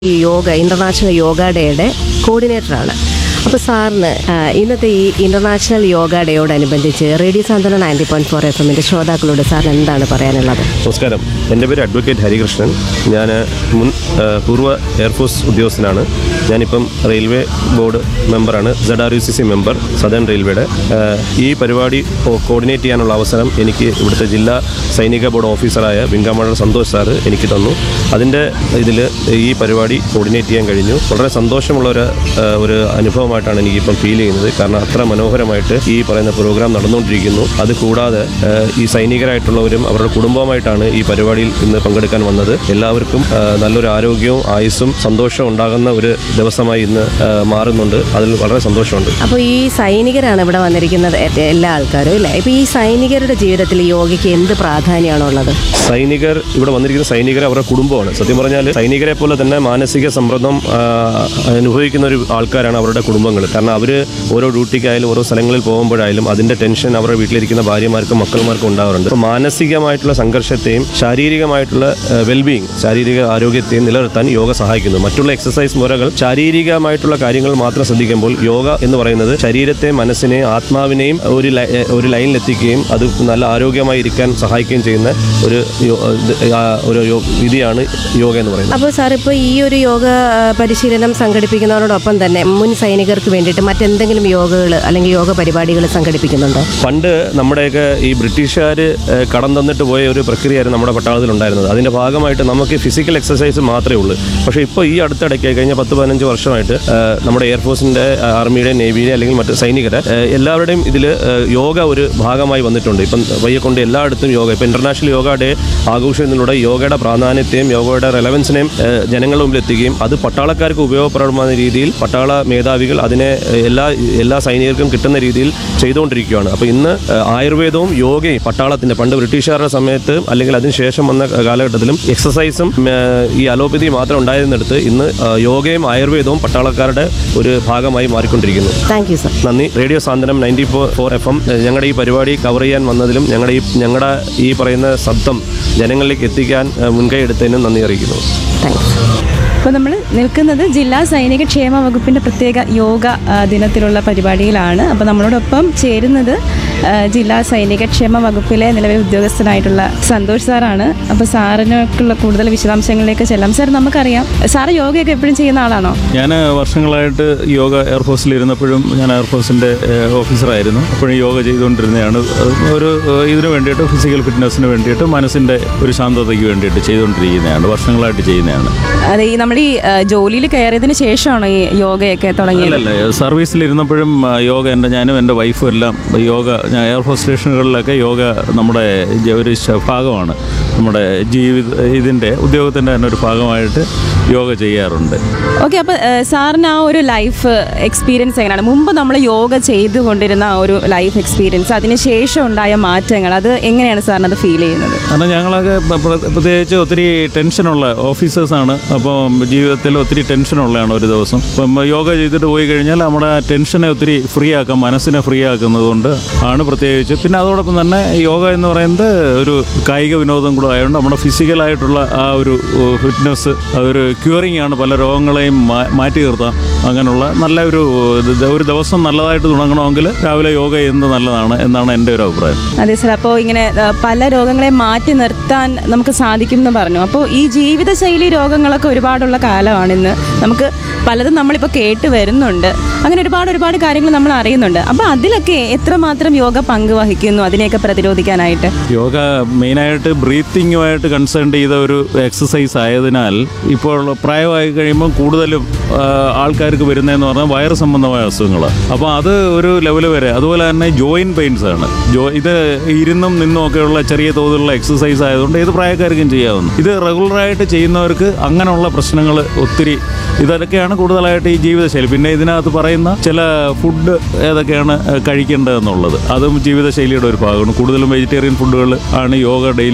ഈ യോഗ ഇന്റർനാഷണൽ യോഗ ഡേയുടെ കോർഡിനേറ്ററാണ് അപ്പോൾ സാറിന് ആ, ഇന്നത്തെ ഈ ഇന്റർനാഷണൽ യോഗ ഡേയോടനുബന്ധിച്ച് radio Santhwana ninety point four F എമ്മിൻ്റെ ശ്രോതാക്കളോട് സാറിന് എന്താണ് പറയാനുള്ളത് നമസ്കാരം എൻ്റെ പേര് അഡ്വക്കേറ്റ് ഹരികൃഷ്ണൻ ഞാൻ മുൻ ആ, പൂർവ്വ എയർഫോഴ്സ് ഉദ്യോഗസ്ഥനാണ് ഞാനിപ്പം റെയിൽവേ ബോർഡ് മെമ്പറാണ് Z R U C C member southern റെയിൽവേയുടെ ആ, ഈ പരിപാടി കോ- കോർഡിനേറ്റ് ചെയ്യാനുള്ള അവസരം എനിക്ക് ഇവിടുത്തെ ജില്ലാ സൈനിക ബോർഡ് ഓഫീസറായ വിങ്കാമണർ സന്തോഷ് സാറ് എനിക്ക് തന്നു അതിൻ്റെ ഇതിൽ ഈ പരിപാടി കോർഡിനേറ്റ് ചെയ്യാൻ കഴിഞ്ഞു വളരെ സന്തോഷമുള്ള ഒരു ആ, ഒരു അനുഭവമായിട്ടാണ് എനിക്കിപ്പം ഫീൽ ചെയ്യുന്നത് കാരണം അത്ര മനോഹരമായിട്ട് ഈ പറയുന്ന പ്രോഗ്രാം നടന്നുകൊണ്ടിരിക്കുന്നു അത് കൂടാതെ ആ, ഈ സൈനികരായിട്ടുള്ളവരും അവരുടെ കുടുംബവുമായിട്ടാണ് ഈ പരിപാടിയിൽ ഇന്ന് പങ്കെടുക്കാൻ വന്നത് എല്ലാവർക്കും ആ, നല്ലൊരു ആരോഗ്യവും ആയുസ്സും സന്തോഷവും ഉണ്ടാകുന്ന ഒരു ദിവസമായി ഇന്ന് ആ, മാറുന്നുണ്ട് അതിൽ വളരെ സന്തോഷമുണ്ട് അപ്പോൾ ഈ സൈനികരാണ് ഇവിടെ വന്നിരിക്കുന്നത് എ- എല്ലാ ആൾക്കാരും അല്ലേ ഇപ്പോൾ ഈ സൈനികരുടെ ജീവിതത്തിൽ യോഗയ്ക്ക് എന്ത് പ്രാധാന്യമാണോ ഉള്ളത് സൈനികർ ഇവിടെ വന്നിരിക്കുന്ന സൈനികർ അവരുടെ കുടുംബമാണ് സത്യം പറഞ്ഞാൽ സൈനികരെ പോലെ തന്നെ മാനസിക സമ്മർദ്ദം ആ, അനുഭവിക്കുന്ന ഒരു ആൾക്കാരാണ് അവരുടെ കുടുംബങ്ങൾ കാരണം അവർ ഓരോ ഡ്യൂട്ടിക്കായാലും ഓരോ സ്ഥലങ്ങളിൽ പോകുമ്പോഴായാലും അതിൻ്റെ ടെൻഷൻ അവരുടെ വീട്ടിലിരിക്കുന്ന ഭാര്യമാർക്കും മക്കൾമാർക്കും ഉണ്ടാവാറുണ്ട് അപ്പോൾ മാനസികമായിട്ടുള്ള സംഘർഷത്തെയും ശാരീരികമായിട്ടുള്ള വെൽബീയിങ് ശാരീരിക ആരോഗ്യത്തെയും നിലനിർത്താൻ യോഗ സഹായിക്കുന്നു മറ്റുള്ള എക്സസൈസ് മുറകൾ ശാരീരികമായിട്ടുള്ള കാര്യങ്ങൾ മാത്രം ശ്രദ്ധിക്കുമ്പോൾ യോഗ എന്ന് പറയുന്നത് ശരീരത്തെ മനസ്സിനെ ആത്മാവിനെയും ഒരു ലൈ- ഒരു ലൈനിലെത്തിക്കുകയും അത് നല്ല ആരോഗ്യമായി ഇരിക്കാൻ സഹായിക്കുകയും ചെയ്യുന്ന ഒരു യോ- ഇത് ആ ഒരു യോ- വിധിയാണ് യോഗ എന്ന് പറയുന്നത് അപ്പോൾ സാർ ഇപ്പോൾ ഈ ഒരു യോഗ ആ, പരിശീലനം സംഘടിപ്പിക്കുന്നതോടൊപ്പം തന്നെ മുൻ സൈനികർക്ക് വേണ്ടിയിട്ട് മറ്റെന്തെങ്കിലും യോഗകൾ അല്ലെങ്കിൽ യോഗ പരിപാടികൾ സംഘടിപ്പിക്കുന്നുണ്ടോ പണ്ട് നമ്മുടെയൊക്കെ ഈ ബ്രിട്ടീഷുകാർ കടം തന്നിട്ട് പോയ ഒരു പ്രക്രിയയായിരുന്നു നമ്മുടെ പട്ടാളത്തിൽ ഉണ്ടായിരുന്നത് അതിൻ്റെ ഭാഗമായിട്ട് നമുക്ക് ഫിസിക്കൽ എക്സസൈസ് മാത്രമേ ഉള്ളൂ പക്ഷേ ഇപ്പോൾ ഈ അടുത്തിടയ്ക്ക് കഴിഞ്ഞ പത്ത് പതിനഞ്ച് വർഷമായിട്ട് ആ, നമ്മുടെ എയർഫോഴ്സിൻ്റെ ആർമിയുടെ നേവിയുടെ അല്ലെങ്കിൽ മറ്റ് സൈനികരെ ആ, എല്ലാവരുടെയും ഇതിൽ യോഗ ഒരു ഭാഗമായി വന്നിട്ടുണ്ട് ഇപ്പം വയ്യക്കൊണ്ട് എല്ലായിടത്തും യോഗ ഇപ്പം ഇൻ്റർനാഷണൽ യോഗ ഡേ ആഘോഷിക്കുന്നതിലൂടെ യോഗയുടെ പ്രാധാന്യത്തെയും യോഗയുടെ റെലവൻസിനെയും ആ, ജനങ്ങളുടെ മുമ്പിൽ എത്തിക്കുകയും അത് പട്ടാളക്കാർക്ക് ഉപയോഗപ്രദമായ രീതിയിൽ പട്ടാള മേധാവികൾ അതിനെ ആ, എല്ലാ എല്ലാ സൈനികർക്കും കിട്ടുന്ന രീതിയിൽ ചെയ്തുകൊണ്ടിരിക്കുകയാണ് അപ്പോൾ ഇന്ന് ആ, ആയുർവേദവും യോഗയും പട്ടാളത്തിൻ്റെ പണ്ട് ബ്രിട്ടീഷുകാരുടെ സമയത്ത് അല്ലെങ്കിൽ അതിനുശേഷം വന്ന കാലഘട്ടത്തിലും എക്സസൈസും ആ, ഈ അലോപ്പതി മാത്രം ഉണ്ടായിരുന്നിടത്ത് ഇന്ന് ആ, യോഗയും ആയുർവേദവും പട്ടാളക്കാരുടെ ഒരു ഭാഗമായി മാറിക്കൊണ്ടിരിക്കുന്നു താങ്ക് യു സർ നന്ദി radio Santhwanam ninety four four F M ഞങ്ങളുടെ ഈ പരിപാടി കവർ ചെയ്യാൻ വന്നതിലും ഞങ്ങളുടെ ഈ ഞങ്ങളുടെ ഈ പറയുന്ന ശബ്ദം ജനങ്ങളിലേക്ക് എത്തിക്കാൻ ആ, മുൻകൈ എടുത്തതിനും നന്ദി അറിയിക്കുന്നു താങ്ക്സ് അപ്പോൾ നമ്മൾ നിൽക്കുന്നത് ജില്ലാ സൈനിക ക്ഷേമ വകുപ്പിൻ്റെ പ്രത്യേക യോഗ ആ, ദിനത്തിലുള്ള പരിപാടിയിലാണ് അപ്പോൾ നമ്മളോടൊപ്പം ചേരുന്നത് ആ, ജില്ലാ സൈനിക ക്ഷേമ വകുപ്പിലെ നിലവിലെ ഉദ്യോഗസ്ഥനായിട്ടുള്ള സന്തോഷ് സാറാണ് അപ്പോൾ സാറിനൊക്കെയുള്ള കൂടുതൽ വിശദാംശങ്ങളിലേക്ക് ചെല്ലാം സാർ നമുക്കറിയാം സാറ് യോഗയൊക്കെ എപ്പോഴും ചെയ്യുന്ന ആളാണോ ഞാൻ വർഷങ്ങളായിട്ട് യോഗ എയർഫോഴ്സിൽ ഇരുന്നപ്പോഴും ഞാൻ എയർഫോഴ്സിൻ്റെ ഓഫീസറായിരുന്നു അപ്പോഴും യോഗ ചെയ്തുകൊണ്ടിരുന്നതാണ് ഒരു ഏഹ്, ഇതിനു വേണ്ടിയിട്ട് ഫിസിക്കൽ ഫിറ്റ്നസ്സിന് വേണ്ടിയിട്ട് മനസ്സിൻ്റെ ഒരു ശാന്തതയ്ക്ക് വേണ്ടിയിട്ട് ചെയ്തുകൊണ്ടിരിക്കുന്നതാണ് വർഷങ്ങളായിട്ട് ചെയ്യുന്നതാണ് അതെ ഈ നമ്മൾ ഈ ജോലിയിൽ കയറിയതിന് ശേഷമാണോ ഈ യോഗയൊക്കെ തുടങ്ങിയത് അല്ലല്ല സർവീസിൽ ഇരുന്നപ്പോഴും ആ, യോഗ എൻ്റെ ഞാനും എൻ്റെ വൈഫും എല്ലാം യോഗ ഞാൻ എയർഫോഴ്സ് സ്റ്റേഷനുകളിലൊക്കെ യോഗ നമ്മുടെ ജ- ഒരു ശ- ഭാഗമാണ് നമ്മുടെ ജീവിത ഇതിൻ്റെ ഉദ്യോഗത്തിൻ്റെ തന്നെ ഒരു ഭാഗമായിട്ട് യോഗ ചെയ്യാറുണ്ട് ഓക്കെ അപ്പോൾ സാറിന് ആ ഒരു ലൈഫ് എക്സ്പീരിയൻസ് എങ്ങനെയാണ് മുമ്പ് നമ്മൾ യോഗ ചെയ്തുകൊണ്ടിരുന്ന ആ ഒരു ലൈഫ് എക്സ്പീരിയൻസ് അതിന് ശേഷം ഉണ്ടായ മാറ്റങ്ങൾ അത് എങ്ങനെയാണ് സാറിന് അത് ഫീൽ ചെയ്യുന്നത് കാരണം ഞങ്ങളൊക്കെ പ്ര- പ്ര- പ്രത്യേകിച്ച് ഒത്തിരി ടെൻഷനുള്ള ഓഫീസേഴ്സാണ് അപ്പം ജീവിതത്തിൽ ഒത്തിരി ടെൻഷനുള്ളതാണ് ഒരു ദിവസം അപ്പം യോഗ ചെയ്തിട്ട് പോയി കഴിഞ്ഞാൽ നമ്മുടെ ആ ടെൻഷനെ ഒത്തിരി ഫ്രീ ആക്കാം മനസ്സിനെ ഫ്രീ ആക്കുന്നത് കൊണ്ട് ആണ് പ്രത്യേകിച്ച് പിന്നെ അതോടൊപ്പം തന്നെ യോഗ എന്ന് പറയുന്നത് ഒരു കായിക വിനോദം കൂടെ ആയതുകൊണ്ട് നമ്മുടെ ഫിസിക്കലായിട്ടുള്ള ആ ഒരു ഫിറ്റ്നസ് അതൊരു ക്യൂറിങ് ആണ് പല രോഗങ്ങളെയും മാ- മാറ്റി നിർത്താം അങ്ങനെയുള്ള നല്ല ഒരു ഇത് ഒരു ദിവസം നല്ലതായിട്ട് തുടങ്ങണമെങ്കിൽ രാവിലെ യോഗ ചെയ്യുന്നത് നല്ലതാണ് എന്നാണ് എൻ്റെ ഒരു അഭിപ്രായം അതെ സാർ അപ്പോൾ ഇങ്ങനെ ആ, പല രോഗങ്ങളെ മാറ്റി നിർത്താൻ നമുക്ക് സാധിക്കും എന്ന് പറഞ്ഞു അപ്പോൾ ഈ ജീവിതശൈലി രോഗങ്ങളൊക്കെ ഒരുപാടുള്ള കാലമാണ് ഇന്ന് നമുക്ക് പലതും നമ്മളിപ്പോൾ കേട്ട് വരുന്നുണ്ട് അങ്ങനെ ഒരുപാട് ഒരുപാട് കാര്യങ്ങൾ നമ്മൾ അറിയുന്നുണ്ട് അപ്പോൾ അതിലൊക്കെ എത്രമാത്രം യോഗ പങ്ക് വഹിക്കുന്നു അതിനെയൊക്കെ പ്രതിരോധിക്കാനായിട്ട് യോഗ മെയിനായിട്ട് ബ്രീത്തിങ്ങുമായിട്ട് കൺസേൺ ചെയ്ത ഒരു എക്സസൈസ് ആയതിനാൽ ഇപ്പോൾ പ്രായമായി കഴിയുമ്പോൾ കൂടുതലും ആ, ആൾക്കാർക്ക് വരുന്നതെന്ന് പറഞ്ഞാൽ വയറ് സംബന്ധമായ അസുഖങ്ങളാണ് അപ്പോൾ അത് ഒരു ലെവൽ വരെ അതുപോലെ തന്നെ ജോയിൻ പെയിൻസ് ആണ് ജോ ഇത് ഇരുന്നും നിന്നും ഒക്കെയുള്ള ചെറിയ തോതിലുള്ള എക്സസൈസ് ആയതുകൊണ്ട് ഏത് പ്രായക്കാർക്കും ചെയ്യാവുന്നു ഇത് റെഗുലറായിട്ട് ചെയ്യുന്നവർക്ക് അങ്ങനെയുള്ള പ്രശ്നങ്ങൾ ഒത്തിരി ഇതൊക്കെയാണ് കൂടുതലായിട്ട് ഈ ജീവിതശൈലി പിന്നെ ഇതിനകത്ത് പറയുന്ന ചില ഫുഡ് ഏതൊക്കെയാണ് കഴിക്കേണ്ടതെന്നുള്ളത് അതും ജീവിതശൈലിയുടെ ഒരു ഭാഗമാണ് കൂടുതലും വെജിറ്റേറിയൻ ഫുഡുകൾ ആണ് യോഗ ഡെയിലി ചെയ്യുന്ന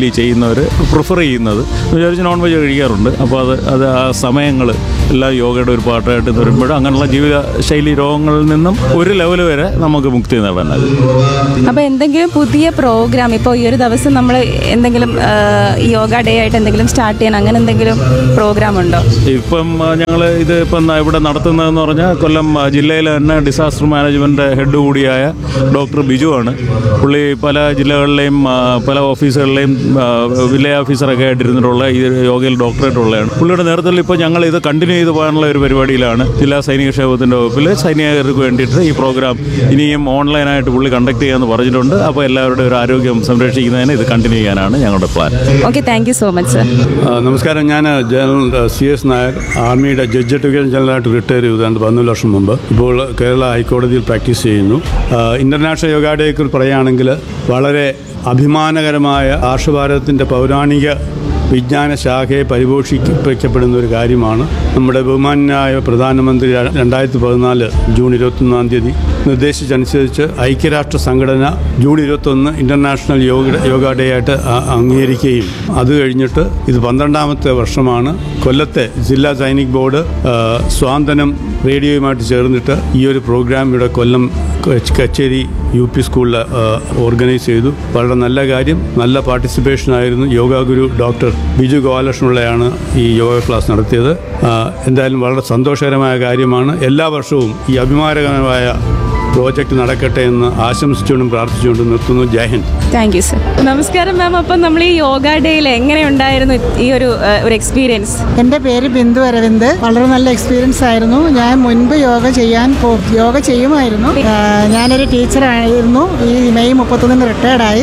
കഴിക്കുന്നവർ പ്രിഫർ ചെയ്യുന്നത് വിചാരിച്ച് നോൺ വെജ് കഴിക്കാറുണ്ട് അപ്പോൾ അത് അത് ആ സമയങ്ങൾ എല്ലാം യോഗയുടെ ഒരു പാർട്ടായിട്ട് വരുമ്പോൾ അങ്ങനെയുള്ള ജീവിത ശൈലി രോഗങ്ങളിൽ നിന്നും ഒരു ലെവൽ വരെ നമുക്ക് മുക്തി നേടാനാകും അപ്പോൾ എന്തെങ്കിലും പുതിയ പ്രോഗ്രാം ഇപ്പോൾ ഈ ഒരു ദിവസം നമ്മൾ എന്തെങ്കിലും ആ, യോഗ ഡേ ആയിട്ട് എന്തെങ്കിലും സ്റ്റാർട്ട് ചെയ്യാൻ അങ്ങനെ എന്തെങ്കിലും പ്രോഗ്രാം ഉണ്ടോ ഇപ്പം ഞങ്ങൾ ഇത് ഇപ്പം ന- ഇവിടെ നടത്തുന്നതെന്ന് പറഞ്ഞാൽ കൊല്ലം ആ, ജില്ലയിലെ തന്നെ ഡിസാസ്റ്റർ മാനേജ്മെൻറ്റ് ഹെഡ് കൂടിയായ ഡോക്ടർ ബിജു ആണ് പുള്ളി പല ജില്ലകളിലെയും ആ, പല ഓഫീസുകളിലെയും ആ, വില്ലേജ് ഓഫീസറൊക്കെ ആയിട്ടിരുന്നിട്ടുള്ള ഈ യോഗയിൽ ഡോക്ടറേറ്റ് ഉള്ളതാണ് പുള്ളിയുടെ നേതൃത്വത്തിൽ ഇപ്പോൾ ഞങ്ങൾ ഇത് കണ്ടിന്യൂ ചെയ്ത് പോകാനുള്ള ഒരു പരിപാടിയിലാണ് ജില്ലാ സൈനിക ക്ഷേമത്തിൻ്റെ വകുപ്പിൽ സൈനികർക്ക് വേണ്ടിയിട്ട് ഈ പ്രോഗ്രാം ഇനിയും ഓൺലൈനായിട്ട് പുള്ളി കണ്ടക്ട് ചെയ്യാമെന്ന് പറഞ്ഞിട്ടുണ്ട് അപ്പോൾ എല്ലാവരുടെയും ഒരു ആരോഗ്യം സംരക്ഷിക്കുന്നതിന് ഇത് കണ്ടിന്യൂ ചെയ്യാനാണ് ഞങ്ങളുടെ plan okay thank you so much sir ആ, നമസ്കാരം ഞാൻ ജനറൽ സി എസ് നായർ ആർമിയുടെ ജഡ്ജ് അഡ്വക്കേറ്റ് ജനറലായിട്ട് റിട്ടയർ ചെയ്തു രണ്ട് പതിനൊന്ന് വർഷം മുമ്പ് ഇപ്പോൾ കേരള ഹൈക്കോടതിയിൽ പ്രാക്ടീസ് ചെയ്യുന്നു ആ, ഇൻ്റർനാഷണൽ യോഗ ഡേക്കുറിച്ച് പറയുകയാണെങ്കിൽ വളരെ അഭിമാനകരമായ ആർഷഭാരതത്തിൻ്റെ പൗരാണിക വിജ്ഞാന ശാഖയെ പരിപോഷിക്കപ്പെടുന്ന ഒരു കാര്യമാണ് നമ്മുടെ ബഹുമാനായ പ്രധാനമന്ത്രി ര- രണ്ടായിരത്തി പതിനാല് ജൂൺ ഇരുപത്തൊന്നാം തീയതി നിർദ്ദേശിച്ചനുസരിച്ച് ഐക്യരാഷ്ട്ര സംഘടന ജൂൺ ഇരുപത്തൊന്ന് ഇൻ്റർനാഷണൽ യോഗ യോഗ ഡേ ആയിട്ട് അ- അംഗീകരിക്കുകയും അത് കഴിഞ്ഞിട്ട് ഇത് പന്ത്രണ്ടാമത്തെ വർഷമാണ് കൊല്ലത്തെ ജില്ലാ സൈനിക് ബോർഡ് ആ, സ്വാന്തനം റേഡിയോയുമായിട്ട് ചേർന്നിട്ട് ഈ ഒരു പ്രോഗ്രാം ഇവിടെ കൊല്ലം ക- കച്ചേരി യു പി സ്കൂളിൽ ഓർഗനൈസ് ചെയ്തു വളരെ നല്ല കാര്യം നല്ല പാർട്ടിസിപ്പേഷൻ ആയിരുന്നു യോഗ ഗുരു ഡോക്ടർ ബിജു ഗോപാലകൃഷ്ണപിള്ളയാണ് ഈ യോഗ ക്ലാസ് നടത്തിയത് ആ, എന്തായാലും വളരെ സന്തോഷകരമായ കാര്യമാണ് എല്ലാ വർഷവും ഈ അഭിമാനകരമായ പ്രോജക്റ്റ് നടക്കട്ടെ എന്ന് ആശംസിച്ചുകൊണ്ടും പ്രാർത്ഥിച്ചുകൊണ്ടും നിർത്തുന്നു Jai Hind thank you sir നമസ്കാരം മാം അപ്പം നമ്മൾ ഈ യോഗ ഡേയിൽ എങ്ങനെയുണ്ടായിരുന്നു ഈ ഒരു ആ, ഒരു എക്സ്പീരിയൻസ് എൻ്റെ പേര് ബിന്ദു അരവിന്ദ് വളരെ നല്ല എക്സ്പീരിയൻസ് ആയിരുന്നു ഞാൻ മുൻപ് യോഗ ചെയ്യാൻ പോ യോഗ ചെയ്യുമായിരുന്നു ആ, ഞാനൊരു ടീച്ചറായിരുന്നു ഈ മെയ് മുപ്പത്തൊന്നിന് റിട്ടയർഡായി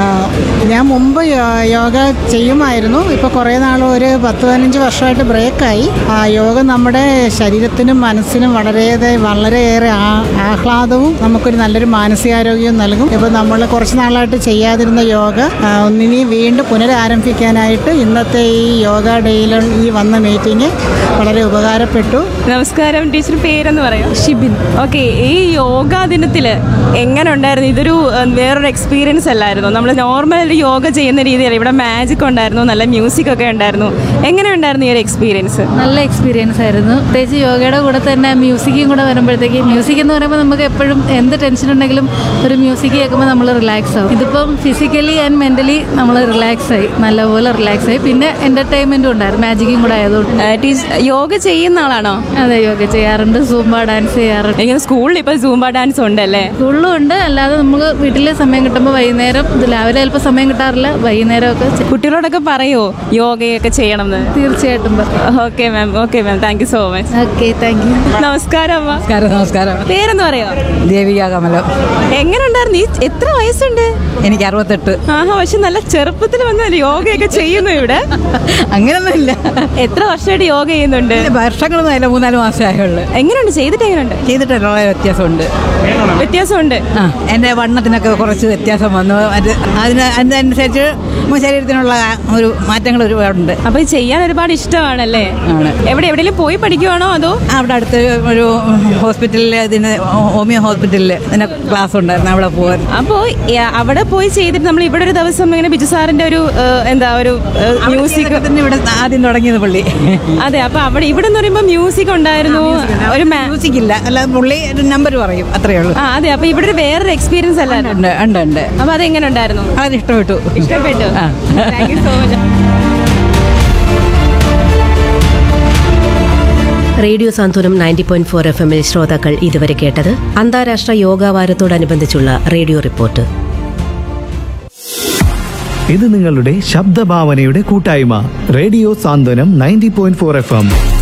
ഞാൻ മുമ്പ് യോ- യോഗ ചെയ്യുമായിരുന്നു ഇപ്പോൾ കുറേ നാൾ ഒരു പത്ത് പതിനഞ്ച് വർഷമായിട്ട് ബ്രേക്കായി ആ യോഗ നമ്മുടെ ശരീരത്തിനും മനസ്സിനും വളരെയേറെ വളരെയേറെ ആ- ആഹ്ലാദവും നമുക്കൊരു നല്ലൊരു മാനസികാരോഗ്യവും നൽകും ഇപ്പോൾ നമ്മൾ കുറച്ച് നാളായിട്ട് ചെയ്യാതിരുന്ന യോഗ ആ, ഒന്നിനി വീണ്ടും പുനരാരംഭിക്കാനായിട്ട് ഇന്നത്തെ ഈ യോഗ ഡേയിൽ ഈ വന്ന മീറ്റിംഗ് വളരെ ഉപകാരപ്പെട്ടു നമസ്കാരം ടീച്ചർ പേരെന്ന് പറയാം ഷിബിൻ ഓക്കെ ഈ യോഗാ ദിനത്തിൽ എങ്ങനെ ഉണ്ടായിരുന്നു ഇതൊരു ആ, വേറൊരു എക്സ്പീരിയൻസ് അല്ലായിരുന്നു നമ്മൾ നോർമൽ ഒരു യോഗ ചെയ്യുന്ന രീതിയിൽ ഇവിടെ മാജിക് ഉണ്ടായിരുന്നു നല്ല മ്യൂസിക് ഒക്കെ ഉണ്ടായിരുന്നു എങ്ങനെ ഉണ്ടായിരുന്നു ഈ ഒരു എക്സ്പീരിയൻസ് നല്ല എക്സ്പീരിയൻസ് ആയിരുന്നു പ്രത്യേകിച്ച് യോഗയുടെ കൂടെ തന്നെ മ്യൂസിക്കും കൂടെ വരുമ്പോഴത്തേക്ക് മ്യൂസിക് എന്ന് പറയുമ്പോൾ നമുക്ക് എപ്പോഴും എന്ത് ടെൻഷൻ ഉണ്ടെങ്കിലും ഒരു മ്യൂസിക് കേൾക്കുമ്പോൾ നമ്മൾ റിലാക്സ് ആവും ഇതിപ്പം ഫിസിക്കലി ആൻഡ് മെൻ്റലി നമ്മൾ റിലാക്സ് ആയി നല്ലപോലെ റിലാക്സ് ആയി പിന്നെ എൻ്റർടൈൻമെൻറ്റും ഉണ്ടായിരുന്നു മാജിക്കും കൂടെ ആയതുകൊണ്ട് ടീച്ചർ യോഗ ചെയ്യുന്ന ആളാണോ അതെ യോഗ ചെയ്യാറുണ്ട് സൂംബ ഡാൻസ് ചെയ്യാറുണ്ട് ഇങ്ങനെ സ്കൂളിൽ ഇപ്പോൾ സൂംബ ഡാൻസ് ഉണ്ടല്ലേ സ്കൂളിലും ഉണ്ട് അല്ലാതെ നമുക്ക് വീട്ടിൽ സമയം കിട്ടുമ്പോൾ വൈകുന്നേരം ഇത് രാവിലെ ചിലപ്പോൾ സമയം കിട്ടാറില്ല വൈകുന്നേരമൊക്കെ ചെ- കുട്ടികളോടൊക്കെ പറയോ യോഗയൊക്കെ ചെയ്യണം എന്ന് തീർച്ചയായിട്ടും okay ma'am okay ma'am thank you so much okay thank you നമസ്കാരം അമ്മ നമസ്കാരം നമസ്കാരം പേരെന്ന് പറയോ ദേവിക കമലം എങ്ങനെ ഉണ്ടായിരുന്നു ഈ എത്ര വയസ്സുണ്ട് എനിക്ക് അറുപത്തെട്ട് ആഹാ പക്ഷെ നല്ല ചെറുപ്പത്തിൽ വന്ന് യോഗയൊക്കെ ചെയ്യുന്നു ഇവിടെ അങ്ങനൊന്നുമില്ല എത്ര വർഷമായിട്ട് യോഗ ചെയ്യുന്നുണ്ട് വർഷങ്ങളൊന്നും അല്ല മൂന്നാല് മാസമായുള്ളൂ എങ്ങനെയുണ്ട് ചെയ്തിട്ട് എങ്ങനെയുണ്ട് ചെയ്തിട്ടുള്ള വ്യത്യാസമുണ്ട് വ്യത്യാസമുണ്ട് ആ എൻ്റെ വണ്ണത്തിനൊക്കെ കുറച്ച് വ്യത്യാസം വന്നു അത് അതിന് അതിനനുസരിച്ച് നമ്മുടെ ശരീരത്തിനുള്ള ഒരു മാറ്റങ്ങൾ ഒരുപാടുണ്ട് അപ്പൊ ഇത് ചെയ്യാൻ ഒരുപാട് ഇഷ്ടമാണല്ലേ ആണ്. എവിടെ എവിടെയെങ്കിലും പോയി പഠിക്കുവാണോ അതോ അവിടെ അടുത്ത് ഒരു ഹോസ്പിറ്റലിൽ ഇതിന് ഹോമിയോ ഹോസ്പിറ്റലിൽ ഇതിന് ക്ലാസ് ഉണ്ടായിരുന്നു അവിടെ പോകാൻ അപ്പോ യ- അവിടെ പോയി ചെയ്തിട്ട് നമ്മൾ ഇവിടെ ഒരു ദിവസം ഇങ്ങനെ ബിജു സാറിന്റെ ഒരു ഏഹ്, എന്താ ഒരു മ്യൂസിക് തന്നെ ഇവിടെ ആദ്യം തുടങ്ങിയത് പുള്ളി അതെ അപ്പൊ അവിടെ ഇവിടെ എന്ന് പറയുമ്പോ മ്യൂസിക് ഉണ്ടായിരുന്നു ഒരു മാ- മ്യൂസിക് ഇല്ല അല്ലാതെ പുള്ളി ഒരു നമ്പർ പറയും അത്രയേ ഉള്ളൂ ആ അതെ അപ്പൊ ഇവിടെ ഒരു വേറൊരു എക്സ്പീരിയൻസ് അല്ലായിരുന്നു ഉണ്ട് ഉണ്ട് ഉണ്ട് അപ്പൊ അതെങ്ങനെ ഉണ്ടായിരുന്നു അത് ഇഷ്ടപ്പെട്ടു ഇഷ്ടപ്പെട്ടു ആ. Thank you so much radio Santhwanam ninety point four F എമ്മിൽ ശ്രോതാക്കൾ ഇതുവരെ കേട്ടത് അന്താരാഷ്ട്ര യോഗാ വാരത്തോടനുബന്ധിച്ചുള്ള റേഡിയോ റിപ്പോർട്ട് ഇത് നിങ്ങളുടെ ശബ്ദഭാവനയുടെ കൂട്ടായ്മ radio Santhwanam ninety point four F M